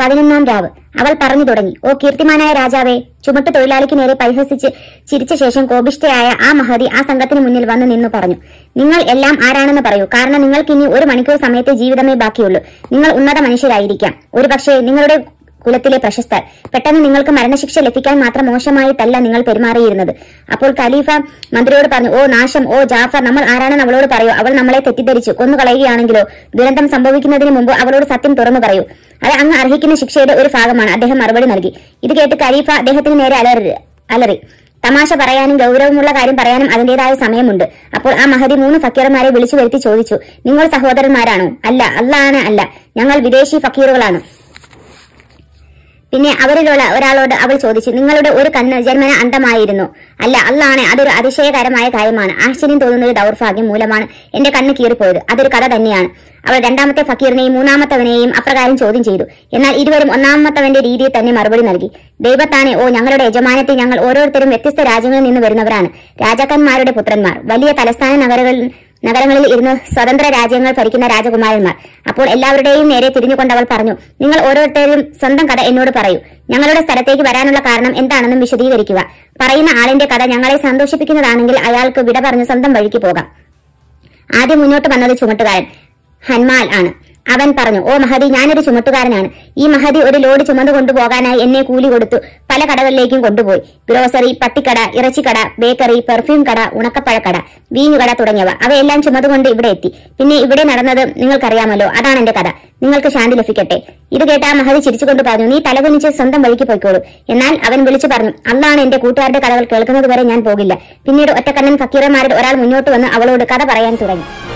പതിനൊന്നാം രാവ് അവൾ പറഞ്ഞു തുടങ്ങി ഓ കീർത്തിമാനായ രാജാവേ ചുമട്ട് തൊഴിലാളിക്ക് നേരെ പരിഹസിച്ച് ചിരിച്ച ശേഷം കോപിഷ്ഠയായ ആ മഹതി ആ സംഘത്തിന് മുന്നിൽ വന്ന് നിന്നു പറഞ്ഞു നിങ്ങൾ എല്ലാം ആരാണെന്ന് പറയൂ കാരണം നിങ്ങൾക്ക് ഇനി ഒരു മണിക്കൂർ സമയത്തെ ജീവിതമേ ബാക്കിയുള്ളൂ നിങ്ങൾ ഉന്നത മനുഷ്യരായിരിക്കാം ഒരു പക്ഷേ നിങ്ങളുടെ കുലത്തിലെ പ്രശസ്തർ പെട്ടെന്ന് നിങ്ങൾക്ക് മരണശിക്ഷ ലഭിക്കാൻ മാത്രം മോശമായിട്ടല്ല നിങ്ങൾ പെരുമാറിയിരുന്നത് അപ്പോൾ ഖലീഫ മന്ത്രിയോട് പറഞ്ഞു ഓ നാശം ഓ ജാഫർ നമ്മൾ ആരാണെന്ന് അവളോട് പറയൂ അവൾ നമ്മളെ തെറ്റിദ്ധരിച്ചു കൊന്നുകളയുകയാണെങ്കിലോ ദുരന്തം സംഭവിക്കുന്നതിന് മുമ്പ് അവളോട് സത്യം തുറന്നു പറയൂ അത് അങ്ങ് അർഹിക്കുന്ന ശിക്ഷയുടെ ഒരു ഭാഗമാണ് അദ്ദേഹം മറുപടി നൽകി ഇത് കേട്ട് ഖലീഫ അദ്ദേഹത്തിന് നേരെ അലറി അലറി തമാശ പറയാനും ഗൗരവമുള്ള കാര്യം പറയാനും അതിന്റേതായ സമയമുണ്ട് അപ്പോൾ ആ മഹതി മൂന്ന് ഫക്കീർമാരെ വിളിച്ചു വരുത്തി ചോദിച്ചു നിങ്ങൾ സഹോദരന്മാരാണോ അല്ല അല്ലാണ് അല്ല ഞങ്ങൾ വിദേശി ഫക്കീറുകളാണ് പിന്നെ അവരിലുള്ള ഒരാളോട് അവൾ ചോദിച്ചു നിങ്ങളുടെ ഒരു കണ്ണ് ജന്മന അന്ധമായിരുന്നു അല്ല അല്ലാണ് അതൊരു അതിശയകരമായ കാര്യമാണ് ആശ്ചര്യം തോന്നുന്നത് ദൗർഭാഗ്യം മൂലമാണ് എന്റെ കണ്ണ് കീറിപ്പോയത് അതൊരു കഥ തന്നെയാണ് അവൾ രണ്ടാമത്തെ ഫക്കീറിനെയും മൂന്നാമത്തവനെയും അപ്രകാരം ചോദ്യം ചെയ്തു എന്നാൽ ഇരുവരും ഒന്നാമത്തവന്റെ രീതിയിൽ തന്നെ മറുപടി നൽകി ദൈവത്താനെ ഓ ഞങ്ങളുടെ യജമാനത്തെ ഞങ്ങൾ ഓരോരുത്തരും വ്യത്യസ്ത രാജ്യങ്ങളിൽ നിന്ന് വരുന്നവരാണ് രാജാക്കന്മാരുടെ പുത്രന്മാർ വലിയ തലസ്ഥാന നഗരങ്ങളിൽ നഗരങ്ങളിൽ ഇരുന്ന് സ്വതന്ത്ര രാജ്യങ്ങൾ ഭരിക്കുന്ന രാജകുമാരന്മാർ അപ്പോൾ എല്ലാവരുടെയും നേരെ തിരിഞ്ഞുകൊണ്ട് അവൾ പറഞ്ഞു നിങ്ങൾ ഓരോരുത്തരും സ്വന്തം കഥ എന്നോട് പറയൂ ഞങ്ങളുടെ സ്ഥലത്തേക്ക് വരാനുള്ള കാരണം എന്താണെന്നും വിശദീകരിക്കുക പറയുന്ന ആളിന്റെ കഥ ഞങ്ങളെ സന്തോഷിപ്പിക്കുന്നതാണെങ്കിൽ അയാൾക്ക് വിട പറഞ്ഞ് സ്വന്തം വഴിക്ക് പോകാം ആദ്യം മുന്നോട്ട് വന്നത് ചുമട്ടുകാരൻ ഹൻമാൽ ആണ് അവൻ പറഞ്ഞു ഓ മഹതി ഞാനൊരു ചുമട്ടുകാരനാണ് ഈ മഹതി ഒരു ലോഡ് ചുമന്നു കൊണ്ടുപോകാനായി എന്നെ കൂലി കൊടുത്തു പല കടകളിലേക്കും കൊണ്ടുപോയി ഗ്രോസറി പട്ടിക്കട ഇറച്ചിക്കട ബേക്കറി പെർഫ്യൂം കട ഉണക്കപ്പഴക്കട വീഞ്ഞുകട തുടങ്ങിയവ അവയെല്ലാം ചുമതുകൊണ്ട് ഇവിടെ എത്തി പിന്നെ ഇവിടെ നടന്നത് നിങ്ങൾക്കറിയാമല്ലോ അതാണ് എന്റെ കഥ നിങ്ങൾക്ക് ശാന്തി ലഭിക്കട്ടെ ഇത് കേട്ട ആ മഹതി ചിരിച്ചുകൊണ്ട് പറഞ്ഞു നീ തലകുനിച്ച് സ്വന്തം വഴിക്ക് പോയിക്കോളൂ എന്നാൽ അവൻ വിളിച്ചു പറഞ്ഞു അന്നാണ് എന്റെ കൂട്ടുകാരുടെ കഥകൾ കേൾക്കുന്നത് വരെ ഞാൻ പോകില്ല പിന്നീട് ഒറ്റക്കണ്ണൻ ഫക്കീറന്മാരിൽ ഒരാൾ മുന്നോട്ട് വന്ന് അവളോട് കഥ പറയാൻ തുടങ്ങി